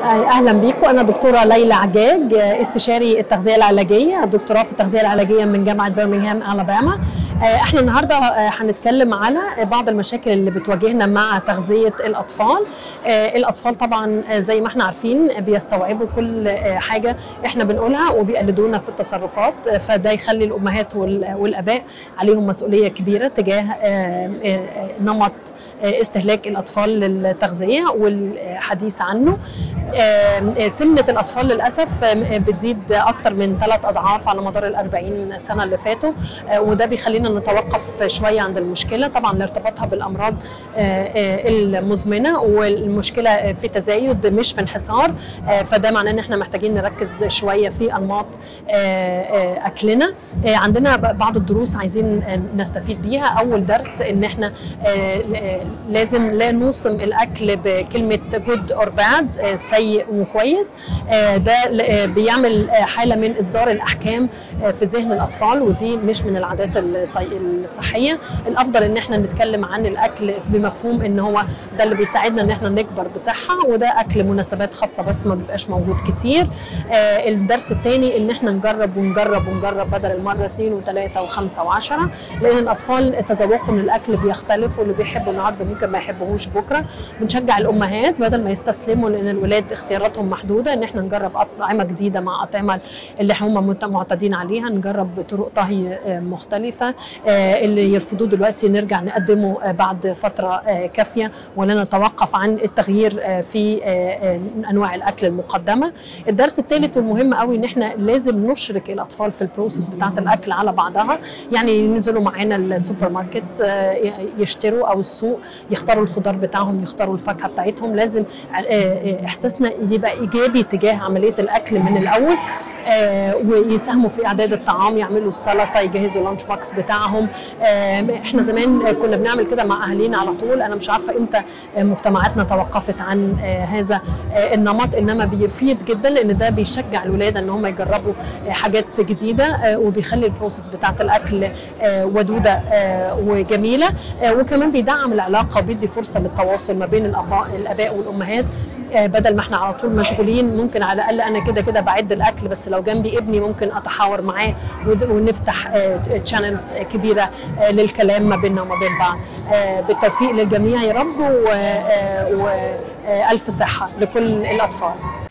اهلا بيكم انا دكتوره ليلى عجاج استشاري التغذيه العلاجيه دكتوراه في التغذيه العلاجيه من جامعه برمنغهام الاباما احنا النهارده هنتكلم على بعض المشاكل اللي بتواجهنا مع تغذيه الاطفال الاطفال طبعا زي ما احنا عارفين بيستوعبوا كل حاجه احنا بنقولها وبيقلدونا في التصرفات فده يخلي الامهات والاباء عليهم مسؤوليه كبيره تجاه نمط استهلاك الاطفال للتغذيه والحديث عنه سمنه الاطفال للاسف بتزيد اكتر من ثلاث اضعاف على مدار ال 40 سنه اللي فاتوا وده بيخلينا نتوقف شويه عند المشكله طبعا لارتباطها بالامراض المزمنه والمشكله في تزايد مش في انحسار فده معناه ان احنا محتاجين نركز شويه في انماط اكلنا عندنا بعض الدروس عايزين نستفيد بيها اول درس ان احنا لازم لا نوصم الاكل بكلمه جود اور باد سيء وكويس ده بيعمل حاله من اصدار الاحكام في ذهن الاطفال ودي مش من العادات الصحيه الافضل ان احنا نتكلم عن الاكل بمفهوم ان هو ده اللي بيساعدنا ان احنا نكبر بصحه وده اكل مناسبات خاصه بس ما بيبقاش موجود كتير الدرس الثاني ان احنا نجرب ونجرب ونجرب بدل المره اثنين وثلاثه وخمسه وعشره لان الاطفال تذوقهم للاكل بيختلف واللي بيحبوا النهارده ممكن ما يحبوهوش بكره بنشجع الامهات بدل ما يستسلموا لان الولاد اختياراتهم محدوده ان احنا نجرب اطعمه جديده مع اطعمه اللي هم معتادين عليها نجرب طرق طهي مختلفه اللي يرفضوه دلوقتي نرجع نقدمه بعد فتره كافيه ولا نتوقف عن التغيير في انواع الاكل المقدمه الدرس الثالث والمهم قوي ان احنا لازم نشرك الاطفال في البروسيس بتاعه الاكل على بعضها يعني ينزلوا معانا السوبر ماركت يشتروا او السوق يختاروا الخضار بتاعهم يختاروا الفاكهه بتاعتهم لازم احساسنا يبقى ايجابي تجاه عمليه الاكل من الاول آه ويساهموا في اعداد الطعام يعملوا السلطه يجهزوا اللانش بوكس بتاعهم آه احنا زمان كنا بنعمل كده مع اهالينا على طول انا مش عارفه امتى مجتمعاتنا توقفت عن آه هذا النمط انما بيفيد جدا لان ده بيشجع الولاد ان هم يجربوا حاجات جديده وبيخلي البروسيس بتاعه الاكل ودوده وجميله وكمان بيدعم العلاقه وبيدي فرصه للتواصل ما بين الاباء الاباء والامهات بدل ما احنا على طول مشغولين ممكن على الاقل انا كده كده بعد الاكل بس لو جنبي ابني ممكن اتحاور معاه ونفتح تشانلز كبيره للكلام ما بيننا وما بين بعض بالتوفيق للجميع يا رب والف صحه لكل الاطفال